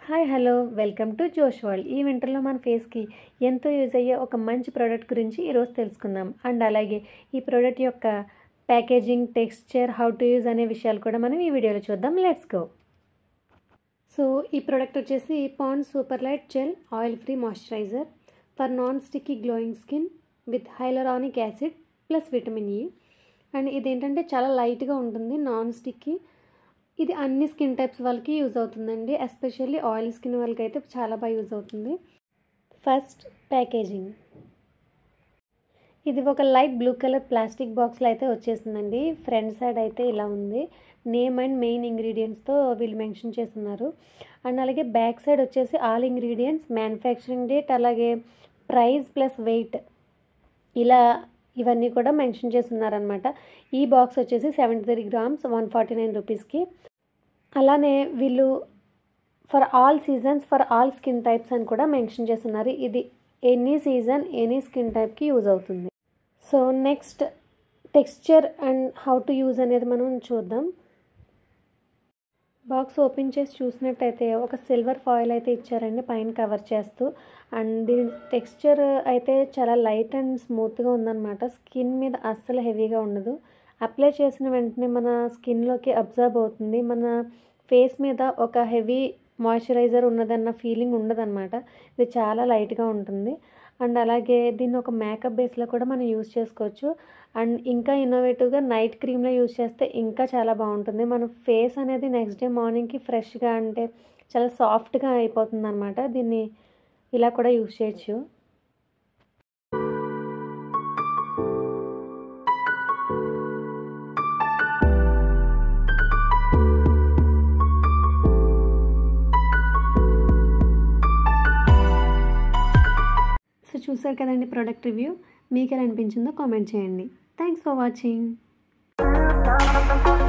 hi hello welcome to Josh world ఈ వింటర్లో మన ఫేస్కి ఎంతో యూజ్ అయ్యే ఒక మంచి ప్రోడక్ట్ గురించి ఈరోజు తెలుసుకుందాం అండ్ అలాగే ఈ ప్రోడక్ట్ యొక్క packaging texture how to use అనే విషయాలు కూడా మనం ఈ వీడియోలో చూద్దాం లెట్స్ గో సో ఈ ప్రోడక్ట్ వచ్చేసి Pond's super light gel oil free moisturiser for non sticky glowing skin with hyaluronic acid plus vitamin E and ఇదేంటంటే చాలా లైట్గా ఉంటుంది నాన్ స్టిక్కీ ఇది అన్ని స్కిన్ టైప్స్ వాళ్ళకి యూజ్ అవుతుందండి ఎస్పెషల్లీ ఆయిల్ స్కిన్ వాళ్ళకి అయితే చాలా బాగా యూజ్ అవుతుంది ఫస్ట్ ప్యాకేజింగ్ ఇది ఒక లైట్ బ్లూ కలర్ ప్లాస్టిక్ బాక్స్లో అయితే వచ్చేసిందండి ఫ్రంట్ సైడ్ అయితే ఇలా ఉంది నేమ్ అండ్ మెయిన్ ఇంగ్రీడియంట్స్తో వీళ్ళు మెన్షన్ చేస్తున్నారు అండ్ అలాగే బ్యాక్ సైడ్ వచ్చేసి ఆల్ ఇంగ్రీడియంట్స్ మ్యానుఫ్యాక్చరింగ్ డేట్ అలాగే ప్రైస్ ప్లస్ వెయిట్ ఇలా ఇవన్నీ కూడా మెన్షన్ చేస్తున్నారనమాట ఈ బాక్స్ వచ్చేసి seventy three grams one forty nine రూపీస్కి అలానే వీళ్ళు for all seasons for all skin types అని కూడా మెన్షన్ చేస్తున్నారు ఇది ఎనీ సీజన్ ఎనీ స్కిన్ టైప్కి యూజ్ అవుతుంది so next texture and how to use అనేది మనం చూద్దాం బాక్స్ ఓపెన్ చేసి చూసినట్టయితే ఒక సిల్వర్ ఫాయిల్ అయితే ఇచ్చారండి పైన కవర్ చేస్తూ అండ్ దీని టెక్స్చర్ అయితే చాలా లైట్ అండ్ స్మూత్గా ఉందన్నమాట స్కిన్ మీద అస్సలు హెవీగా ఉండదు అప్లై చేసిన వెంటనే మన స్కిన్లోకి అబ్జర్వ్ అవుతుంది మన ఫేస్ మీద ఒక హెవీ మాయిశ్చరైజర్ ఉన్నదన్న ఫీలింగ్ ఉండదన్నమాట ఇది చాలా లైట్గా ఉంటుంది అండ్ అలాగే దీన్ని ఒక మేకప్ బేస్లో కూడా మనం యూజ్ చేసుకోవచ్చు అండ్ ఇంకా ఇన్నోవేటివ్గా నైట్ క్రీమ్లో యూజ్ చేస్తే ఇంకా చాలా బాగుంటుంది మన ఫేస్ అనేది నెక్స్ట్ డే మార్నింగ్కి ఫ్రెష్గా అంటే చాలా సాఫ్ట్గా అయిపోతుంది అనమాట దీన్ని ఇలా కూడా యూజ్ చేయొచ్చు సో చూసారు కదండి ప్రోడక్ట్ రివ్యూ మీకు ఎలా అనిపించిందో కామెంట్ చేయండి థ్యాంక్స్ ఫర్ వాచింగ్